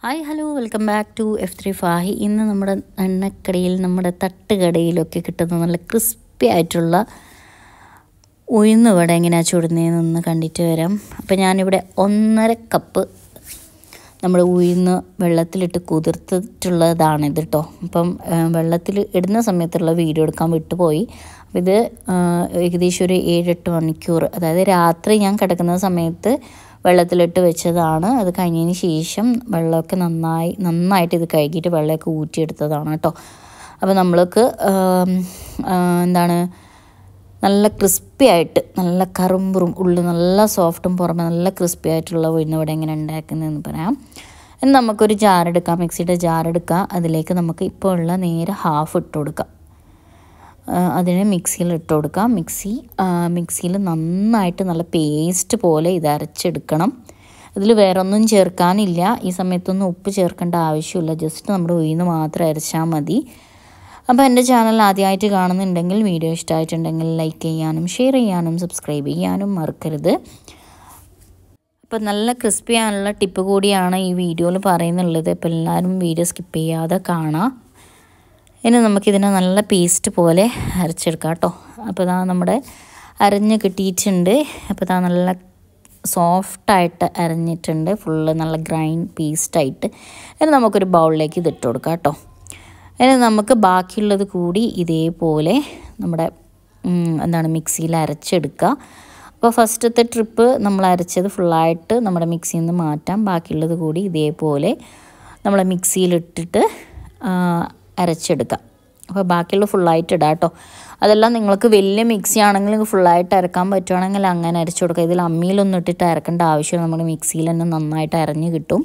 hi hello welcome back to F three Fahi ഇന്ന് നമ്മുടെ എണ്ണക്കടയിൽ നമ്മുടെ തട്ടുകടയിലൊക്കെ കിട്ടുന്ന നല്ല ക്രിസ്പി ആയിട്ടുള്ള ഉഴുന്ന് വട എങ്ങനെയാണ് ചുടുന്നതെന്നൊന്ന് കണ്ടിട്ട് വരാം അപ്പോൾ ഞാനിവിടെ ഒന്നര കപ്പ് നമ്മുടെ ഉഴുന്ന് വെള്ളത്തിലിട്ട് കുതിർത്തിട്ടുള്ളതാണ് ഇത് കേട്ടോ അപ്പം വെള്ളത്തിൽ ഇടുന്ന സമയത്തുള്ള വീഡിയോ എടുക്കാൻ വിട്ടുപോയി അപ്പോൾ ഇത് ആ, ഏകദേശം ഒരു ഏഴെട്ട് മണിക്കൂർ അതായത് രാത്രി ഞാൻ കിടക്കുന്ന സമയത്ത് വെള്ളത്തിലിട്ട് വെച്ചതാണ് അത് കഴിഞ്ഞതിന് ശേഷം വെള്ളമൊക്കെ നന്നായി നന്നായിട്ട് ഇത് കഴുകിയിട്ട് വെള്ളമൊക്കെ ഊറ്റിയെടുത്തതാണ് കേട്ടോ അപ്പോൾ നമ്മൾക്ക് ആം, ആ, എന്താണ് നല്ല ക്രിസ്പി ആയിട്ട് നല്ല കറുമ്പുറും ഉള്ളിൽ നല്ല സോഫ്റ്റും പുറമെ നല്ല ക്രിസ്പി ആയിട്ടുള്ള ഉഴുന്ന് ഇവിടെ എങ്ങനെ ഉണ്ടാക്കുന്നതെന്ന് പറയാം ഇനി നമുക്കൊരു ജാർ എടുക്കാം മിക്സിയുടെ ജാർ എടുക്കാം അതിലേക്ക് നമുക്ക് ഇപ്പോൾ ഉള്ള നേരെ ഹാഫ് ഇട്ട് കൊടുക്കാം ആ, അതിനെ മിക്സിയിൽ ഇട്ട് കൊടുക്കാം മിക്സി മിക്സിയിൽ നന്നായിട്ട് നല്ല പേസ്റ്റ് പോലെ ഇത് അരച്ചെടുക്കണം ഇതിൽ വേറെ ഒന്നും ചേർക്കാനില്ല ഈ സമയത്തൊന്നും ഉപ്പ് ചേർക്കേണ്ട ആവശ്യമില്ല ജസ്റ്റ് നമ്മുടെ ഉഴുന്ന് മാത്രം അരച്ചാൽ മതി അപ്പോൾ എൻ്റെ ചാനൽ ആദ്യമായിട്ട് കാണുന്നുണ്ടെങ്കിൽ വീഡിയോ ഇഷ്ടമായിട്ടുണ്ടെങ്കിൽ ലൈക്ക് ചെയ്യാനും ഷെയർ ചെയ്യാനും സബ്സ്ക്രൈബ് ചെയ്യാനും മറക്കരുത് അപ്പോൾ നല്ല ക്രിസ്പി ആനുള്ള ടിപ്പ് കൂടിയാണ് ഈ വീഡിയോയിൽ പറയുന്നുള്ളത് അപ്പോൾ എല്ലാവരും വീഡിയോ സ്കിപ്പ് ചെയ്യാതെ കാണാം ഇനി നമുക്കിതിനെ നല്ല പേസ്റ്റ് പോലെ അരച്ചെടുക്കാം കേട്ടോ അപ്പോൾ ഇതാ നമ്മുടെ അരഞ്ഞ് കിട്ടിയിട്ടുണ്ട് അപ്പോൾ ഇതാ നല്ല സോഫ്റ്റായിട്ട് അരഞ്ഞിട്ടുണ്ട് ഫുള്ള് നല്ല ഗ്രൈൻഡ് പേസ്റ്റായിട്ട് ഇനി നമുക്കൊരു ബൗളിലേക്ക് ഇത് ഇട്ട് കൊടുക്കാം കേട്ടോ ഇനി നമുക്ക് ബാക്കിയുള്ളത് കൂടി ഇതേപോലെ നമ്മുടെ ഉം, എന്താണ് മിക്സിയിൽ അരച്ചെടുക്കുക അപ്പോൾ ഫസ്റ്റത്തെ ട്രിപ്പ് നമ്മൾ അരച്ചത് ഫുള്ളായിട്ട് നമ്മുടെ മിക്സിയിൽ നിന്ന് മാറ്റാം ബാക്കിയുള്ളത് കൂടി ഇതേപോലെ നമ്മളെ മിക്സിയിലിട്ടിട്ട് ആ, അരച്ചെടുക്കാം അപ്പോൾ ബാക്കിയുള്ള ഫുള്ളായിട്ട് ഇടാം കേട്ടോ അതെല്ലാം നിങ്ങൾക്ക് വലിയ മിക്സി ആണെങ്കിൽ നിങ്ങൾക്ക് ഫുള്ളായിട്ട് അരക്കാൻ പറ്റുവാണെങ്കിൽ അങ്ങനെ അരച്ചു കൊടുക്കുക ഇതിൽ അമ്മിയിലൊന്നും ഇട്ടിട്ട് അരക്കേണ്ട ആവശ്യമില്ല നമ്മുടെ മിക്സിയിൽ തന്നെ നന്നായിട്ട് അരഞ്ഞ് കിട്ടും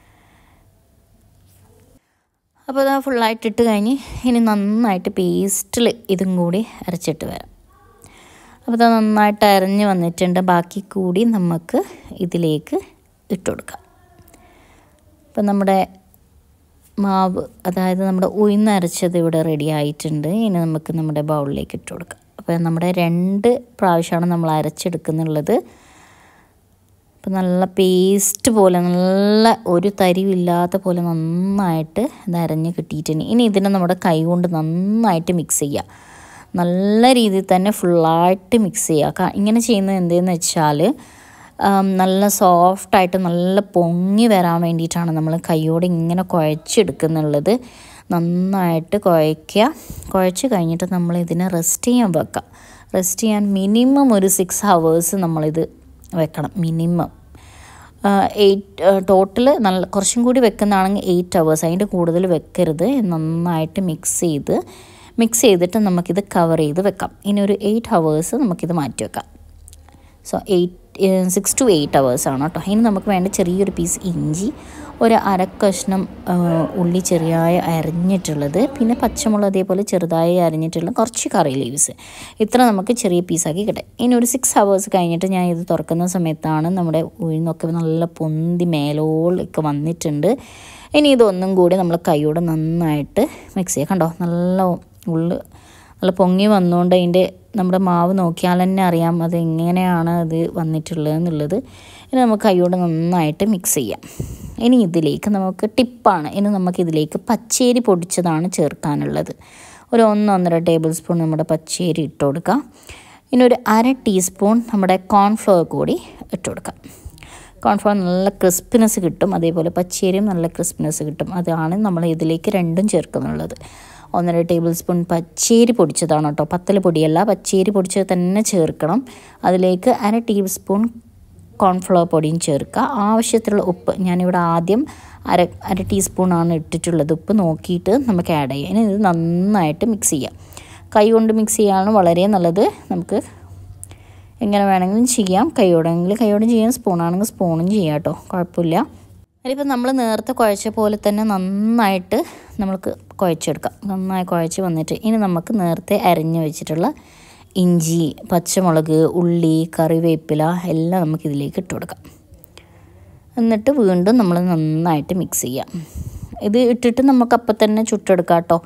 അപ്പോൾ അത് ഫുള്ളായിട്ട് ഇട്ട് കഴിഞ്ഞ് ഇനി നന്നായിട്ട് പേസ്റ്റിൽ ഇതും കൂടി അരച്ചിട്ട് വരാം അപ്പോൾ അത് നന്നായിട്ട് അരഞ്ഞ് വന്നിട്ടുണ്ട് ബാക്കി കൂടി നമുക്ക് ഇതിലേക്ക് ഇട്ട് കൊടുക്കാം അപ്പം നമ്മുടെ മാവ് അതായത് നമ്മുടെ ഉഴുന്നരച്ചത് ഇവിടെ റെഡി ആയിട്ടുണ്ട് ഇനി നമുക്ക് നമ്മുടെ ബൗളിലേക്ക് ഇട്ട് കൊടുക്കാം അപ്പോൾ നമ്മുടെ രണ്ട് പ്രാവശ്യമാണ് നമ്മൾ അരച്ചെടുക്കുന്നുള്ളത് അപ്പോൾ നല്ല പേസ്റ്റ് പോലെ നല്ല ഒരു തരിവില്ലാത്ത പോലെ നന്നായിട്ട് ഇത് അരഞ്ഞ് കിട്ടിയിട്ടുണ്ട് ഇനി ഇതിനെ നമ്മുടെ കൈ കൊണ്ട് നന്നായിട്ട് മിക്സ് ചെയ്യുക നല്ല രീതിയിൽ തന്നെ ഫുള്ളായിട്ട് മിക്സ് ചെയ്യുക ക- ഇങ്ങനെ ചെയ്യുന്നത് എന്തെന്ന് വെച്ചാൽ ആം, നല്ല സോഫ്റ്റായിട്ട് നല്ല പൊങ്ങി വരാൻ വേണ്ടിയിട്ടാണ് നമ്മൾ കൈയോടെ ഇങ്ങനെ കുഴച്ചെടുക്കുന്നുള്ളത് നന്നായിട്ട് കുഴയ്ക്കുക കുഴച്ച് കഴിഞ്ഞിട്ട് നമ്മൾ ഇതിനെ റെസ്റ്റ് ചെയ്യാൻ വെക്കാം റെസ്റ്റ് ചെയ്യാൻ മിനിമം ഒരു സിക്സ് ഹവേഴ്സ് നമ്മളിത് വെക്കണം മിനിമം എയ്റ്റ് ടോട്ടൽ നല്ല കുറച്ചും കൂടി വെക്കുന്നതാണെങ്കിൽ എയ്റ്റ് ഹവേഴ്സ് അതിൻ്റെ കൂടുതൽ വെക്കരുത് നന്നായിട്ട് മിക്സ് ചെയ്ത് മിക്സ് ചെയ്തിട്ട് നമുക്കിത് കവർ ചെയ്ത് വെക്കാം ഇനി ഒരു എയ്റ്റ് ഹവേഴ്സ് നമുക്കിത് മാറ്റി വെക്കാം so eight six two eight ആണ് കേട്ടോ ഇനി നമുക്ക് വേണ്ട ചെറിയൊരു പീസ് ഇഞ്ചി ഒരു അര കഷ്ണം ആ, ഉള്ളി ചെറിയായി അരിഞ്ഞിട്ടുള്ളത് പിന്നെ പച്ചമുളക് അതേപോലെ ചെറുതായി അരിഞ്ഞിട്ടുള്ള കുറച്ച് കറി ലീവ്സ് ഇത്ര നമുക്ക് ചെറിയ പീസാക്കി കിട്ടും ഇനി ഒരു സിക്സ് ഹവേഴ്സ് കഴിഞ്ഞിട്ട് ഞാൻ ഇത് തുറക്കുന്ന സമയത്താണ് നമ്മുടെ ഉഴുന്നൊക്കെ നല്ല പൊന്തി മേലോളൊക്കെ വന്നിട്ടുണ്ട് ഇനി ഇതൊന്നും കൂടി നമ്മൾ കൈയോടെ നന്നായിട്ട് മിക്സ് ചെയ്യുക കണ്ടോ നല്ല ഉള്ളു നല്ല പൊങ്ങി വന്നുകൊണ്ട് അതിൻ്റെ നമ്മുടെ മാവ് നോക്കിയാൽ തന്നെ അറിയാം അത് എങ്ങനെയാണ് അത് വന്നിട്ടുള്ളത് എന്നുള്ളത് ഇനി നമുക്ക് കൈയോടെ നന്നായിട്ട് മിക്സ് ചെയ്യാം ഇനി ഇതിലേക്ക് നമുക്ക് ടിപ്പാണ് ഇനി നമുക്ക് ഇതിലേക്ക് പച്ചേരി പൊടിച്ചതാണ് ചേർക്കാനുള്ളത് ഒരു ഒന്നൊന്നര ടേബിൾ സ്പൂൺ നമ്മുടെ പച്ചേരി ഇട്ട് കൊടുക്കാം ഇനി ഒരു അര ടീസ്പൂൺ നമ്മുടെ കോൺഫ്ലവർ കൂടി ഇട്ട് കൊടുക്കാം കോൺഫ്ലവർ നല്ല ക്രിസ്പിനെസ് കിട്ടും അതേപോലെ പച്ചരിയും നല്ല ക്രിസ്പിനെസ് കിട്ടും അതാണ് നമ്മൾ ഇതിലേക്ക് രണ്ടും ചേർക്കുന്നുള്ളത് ഒന്നര ടേബിൾ സ്പൂൺ പച്ചേരി പൊടിച്ചതാണ് കേട്ടോ പത്തൽ പൊടിയല്ല പച്ചേരി പൊടിച്ചത് തന്നെ ചേർക്കണം അതിലേക്ക് അര ടീസ്പൂൺ കോൺഫ്ലവർ പൊടിയും ചേർക്കുക ആവശ്യത്തിലുള്ള ഉപ്പ് ഞാനിവിടെ ആദ്യം അര അര ടീസ്പൂണാണ് ഇട്ടിട്ടുള്ളത് ഉപ്പ് നോക്കിയിട്ട് നമുക്ക് ആഡ് ചെയ്യാം ഇനി ഇത് നന്നായിട്ട് മിക്സ് ചെയ്യാം കൈ കൊണ്ട് മിക്സ് ചെയ്യാണ് വളരെ നല്ലത് നമുക്ക് എങ്ങനെ വേണമെങ്കിലും ചെയ്യാം കൈയോടെങ്കിൽ കൈയോടും ചെയ്യാം സ്പൂണാണെങ്കിൽ സ്പൂണും ചെയ്യാം കേട്ടോ കുഴപ്പമില്ല അതിലിപ്പോൾ നമ്മൾ നേരത്തെ കുഴച്ച പോലെ തന്നെ നന്നായിട്ട് നമ്മൾക്ക് കുഴച്ചെടുക്കാം നന്നായി കുഴച്ച് വന്നിട്ട് ഇനി നമുക്ക് നേരത്തെ അരിഞ്ഞ് വെച്ചിട്ടുള്ള ഇഞ്ചി പച്ചമുളക് ഉള്ളി കറിവേപ്പില എല്ലാം നമുക്ക് ഇതിലേക്ക് ഇട്ട് കൊടുക്കാം എന്നിട്ട് വീണ്ടും നമ്മൾ നന്നായിട്ട് മിക്സ് ചെയ്യാം ഇത് ഇട്ടിട്ട് നമുക്ക് അപ്പം തന്നെ ചുട്ടെടുക്കാം കേട്ടോ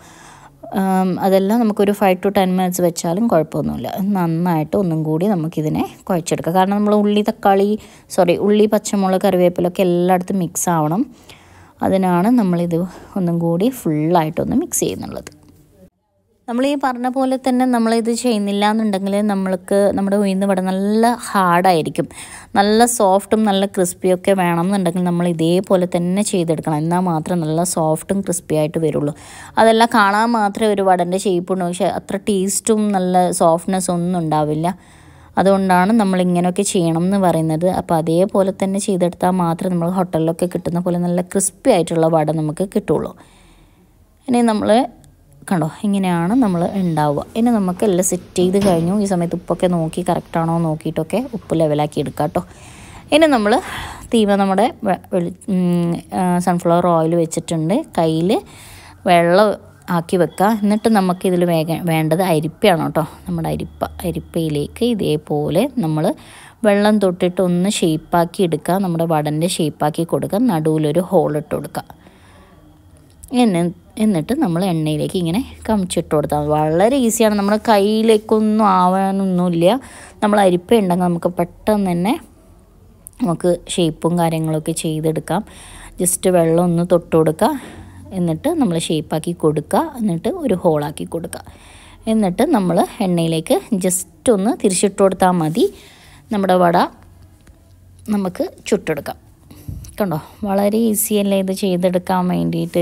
ആം, അതെല്ലാം നമുക്കൊരു ഫൈവ് ടു ടെൻ മിനിറ്റ്സ് വെച്ചാലും കുഴപ്പമൊന്നുമില്ല നന്നായിട്ട് ഒന്നും കൂടി നമുക്കിതിനെ കുഴച്ചെടുക്കാം കാരണം നമ്മൾ ഉള്ളി തക്കാളി സോറി ഉള്ളി പച്ചമുളക് കറിവേപ്പിലൊക്കെ എല്ലായിടത്തും മിക്സ് ആവണം അതിനാണ് നമ്മളിത് ഒന്നും കൂടി ഫുള്ളായിട്ടൊന്ന് മിക്സ് ചെയ്യുന്നുള്ളത് നമ്മൾ ഈ പറഞ്ഞ പോലെ തന്നെ നമ്മളിത് ചെയ്യുന്നില്ല എന്നുണ്ടെങ്കിൽ നമ്മൾക്ക് നമ്മുടെ ഉഴുന്ന് വട നല്ല ഹാർഡായിരിക്കും നല്ല സോഫ്റ്റും നല്ല ക്രിസ്പിയും ഒക്കെ വേണം എന്നുണ്ടെങ്കിൽ നമ്മൾ ഇതേപോലെ തന്നെ ചെയ്തെടുക്കണം എന്നാൽ മാത്രം നല്ല സോഫ്റ്റും ക്രിസ്പി ആയിട്ട് വരുള്ളൂ അതെല്ലാം കാണാൻ മാത്രമേ ഒരു വടൻ്റെ ഷേപ്പുള്ളൂ പക്ഷേ അത്ര ടേസ്റ്റും നല്ല സോഫ്റ്റ്നെസ് ഒന്നും ഉണ്ടാവില്ല അതുകൊണ്ടാണ് നമ്മൾ ഇങ്ങനെയൊക്കെ ചെയ്യണം എന്ന് പറയുന്നത് അപ്പോൾ അതേപോലെ തന്നെ ചെയ്തെടുത്താൽ മാത്രമേ നമ്മൾ ഹോട്ടലിലൊക്കെ കിട്ടുന്ന പോലെ നല്ല ക്രിസ്പി ആയിട്ടുള്ള വട നമുക്ക് കിട്ടുള്ളൂ ഇനി നമ്മൾ കണ്ടോ ഇങ്ങനെയാണ് നമ്മൾ ഉണ്ടാവുക ഇനി നമുക്ക് എല്ലാം സെറ്റ് ചെയ്ത് കഴിഞ്ഞു ഈ സമയത്ത് ഉപ്പൊക്കെ നോക്കി കറക്റ്റാണോ നോക്കിയിട്ടൊക്കെ ഉപ്പ് ലെവലാക്കി എടുക്കാം കേട്ടോ ഇനി നമ്മൾ തീമ നമ്മുടെ വെ- വെളി സൺഫ്ലവർ ഓയിൽ വെച്ചിട്ടുണ്ട് കയ്യിൽ വെള്ളം ആക്കി വെക്കുക എന്നിട്ട് നമുക്ക് ഇതിൽ വേഗ വേണ്ടത് അരിപ്പയാണ് കേട്ടോ നമ്മുടെ അരിപ്പ അരിപ്പയിലേക്ക് ഇതേപോലെ നമ്മൾ വെള്ളം തൊട്ടിട്ട് ഒന്ന് ഷേപ്പാക്കി എടുക്കുക നമ്മുടെ വടൻ്റെ ഷേപ്പാക്കി കൊടുക്കുക നടുവിലൊരു ഹോൾ ഇട്ട് കൊടുക്കുക എന്നെ എന്നിട്ട് നമ്മൾ എണ്ണയിലേക്ക് ഇങ്ങനെ കമിച്ചിട്ട് കൊടുത്താൽ മതി വളരെ ഈസിയാണ് നമ്മുടെ കയ്യിലേക്കൊന്നും ആവാനൊന്നുമില്ല നമ്മൾ അരിപ്പ ഉണ്ടെങ്കിൽ നമുക്ക് പെട്ടെന്ന് തന്നെ നമുക്ക് ഷേപ്പും കാര്യങ്ങളൊക്കെ ചെയ്തെടുക്കാം ജസ്റ്റ് വെള്ളം ഒന്ന് തൊട്ട് കൊടുക്കുക എന്നിട്ട് നമ്മൾ ഷേപ്പാക്കി കൊടുക്കുക എന്നിട്ട് ഒരു ഹോളാക്കി കൊടുക്കുക എന്നിട്ട് നമ്മൾ എണ്ണയിലേക്ക് ജസ്റ്റ് ഒന്ന് തിരിച്ചിട്ട് കൊടുത്താൽ മതി നമ്മുടെ വട നമുക്ക് ചുട്ടെടുക്കാം കണ്ടോ വളരെ ഈസിയല്ലേ ഇത് ചെയ്തെടുക്കാൻ വേണ്ടിയിട്ട്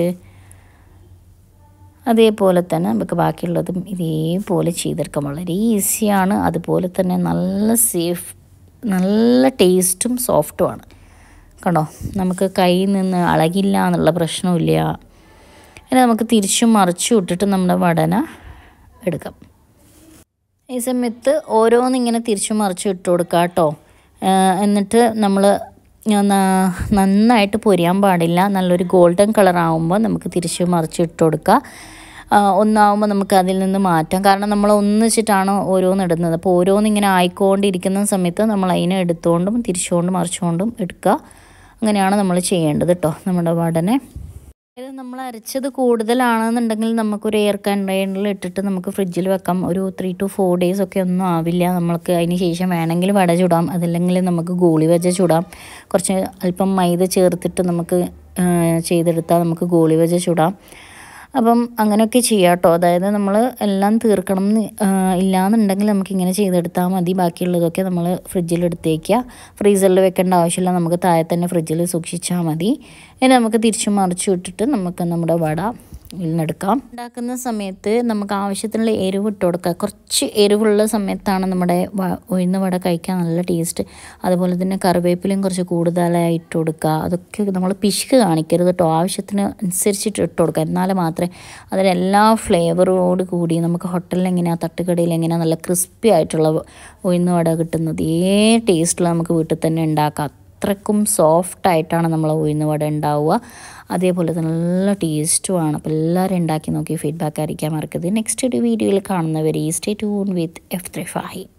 അതേപോലെ തന്നെ നമുക്ക് ബാക്കിയുള്ളതും ഇതേപോലെ ചെയ്തെടുക്കാം വളരെ ഈസിയാണ് അതുപോലെ തന്നെ നല്ല സേഫ് നല്ല ടേസ്റ്റും സോഫ്റ്റുമാണ് കണ്ടോ നമുക്ക് കയ്യിൽ നിന്ന് അളകില്ല എന്നുള്ള പ്രശ്നമില്ല ഇനി നമുക്ക് തിരിച്ചും മറിച്ചും ഇട്ടിട്ട് നമ്മുടെ വടന എടുക്കാം ഈ സമയത്ത് ഓരോന്നിങ്ങനെ തിരിച്ചും മറിച്ചും ഇട്ട് കൊടുക്കുക കേട്ടോ എന്നിട്ട് നമ്മൾ നന്നായിട്ട് പൊരിയാൻ പാടില്ല നല്ലൊരു ഗോൾഡൻ കളർ ആകുമ്പോൾ നമുക്ക് തിരിച്ച് മറിച്ച് ഇട്ട് കൊടുക്കുക ആ, ഒന്നാവുമ്പോൾ നമുക്ക് അതിൽ നിന്ന് മാറ്റാം കാരണം നമ്മൾ ഒന്നിച്ചിട്ടാണ് ഓരോന്ന് ഇടുന്നത് അപ്പോൾ ഓരോന്നിങ്ങനെ ആയിക്കൊണ്ടിരിക്കുന്ന സമയത്ത് നമ്മൾ അതിനെ എടുത്തുകൊണ്ടും തിരിച്ചുകൊണ്ടും മറിച്ചുകൊണ്ടും എടുക്കുക അങ്ങനെയാണ് നമ്മൾ ചെയ്യേണ്ടത് കേട്ടോ നമ്മുടെ വടനെ ഇത് നമ്മൾ അരച്ചത് കൂടുതലാണെന്നുണ്ടെങ്കിൽ നമുക്കൊരു എയർ കണ്ടെയ്നറിൽ ഇട്ടിട്ട് നമുക്ക് ഫ്രിഡ്ജിൽ വെക്കാം ഒരു ത്രീ ടു ഫോർ ഡേയ്സ് ഒക്കെ ഒന്നും ആവില്ല നമ്മൾക്ക് അതിന് ശേഷം വേണമെങ്കിൽ വട ചുടാം അതല്ലെങ്കിൽ നമുക്ക് ഗോളി വെജ ചുടാം കുറച്ച് അല്പം മൈദ ചേർത്തിട്ട് നമുക്ക് ആ, ചെയ്തെടുത്താൽ നമുക്ക് ഗോളി വെജ ചുടാം അപ്പം അങ്ങനെയൊക്കെ ചെയ്യാം കേട്ടോ അതായത് നമ്മൾ എല്ലാം തീർക്കണം എന്ന് ഇല്ലാന്നുണ്ടെങ്കിൽ നമുക്ക് ഇങ്ങനെ ചെയ്തെടുത്താൽ മതി ബാക്കിയുള്ളതൊക്കെ നമ്മൾ ഫ്രിഡ്ജിൽ എടുത്തേക്കുക ഫ്രീസറിൽ വെക്കേണ്ട ആവശ്യമില്ല നമുക്ക് താഴെ തന്നെ ഫ്രിഡ്ജിൽ സൂക്ഷിച്ചാൽ മതി ഇനി നമുക്ക് തിരിച്ചു മറിച്ചു ഇട്ടിട്ട് നമുക്ക് നമ്മുടെ വട ഇന്നെടുക്കാം ഉണ്ടാക്കുന്ന സമയത്ത് നമുക്ക് ആവശ്യത്തിനുള്ള എരിവ് ഇട്ട് കൊടുക്കുക കുറച്ച് എരിവുള്ള സമയത്താണ് നമ്മുടെ വ- ഉഴുന്ന് വട കഴിക്കാൻ നല്ല ടേസ്റ്റ് അതുപോലെ തന്നെ കറിവേപ്പിലയും കുറച്ച് കൂടുതലായി ഇട്ട് കൊടുക്കുക അതൊക്കെ നമ്മൾ പിശുക്ക് കാണിക്കരുത് കേട്ടോ ആവശ്യത്തിന് അനുസരിച്ചിട്ട് ഇട്ട് കൊടുക്കുക എന്നാലേ മാത്രമേ അതിലെല്ലാ ഫ്ലേവറോട് കൂടി നമുക്ക് ഹോട്ടലിൽ എങ്ങനെയാണ് തട്ടുകടയിൽ എങ്ങനെയാണ് നല്ല ക്രിസ്പി ആയിട്ടുള്ള ഉഴുന്ന് വട കിട്ടുന്നത് ഏ ടേസ്റ്റിൽ നമുക്ക് വീട്ടിൽ തന്നെ ഉണ്ടാക്കാം അത്രക്കും സോഫ്റ്റ് ആയിട്ടാണ് നമ്മൾ ഉഴുന്ന് വട ഉണ്ടാവുക അതേപോലെ തന്നെ നല്ല ടേസ്റ്റുമാണ് അപ്പോൾ എല്ലാവരും ഉണ്ടാക്കി നോക്കി ഫീഡ്ബാക്ക് അറിയിക്കാൻ മറക്കരുത് നെക്സ്റ്റ് ഒരു വീഡിയോയിൽ കാണുന്നവരെ stay tune with F three five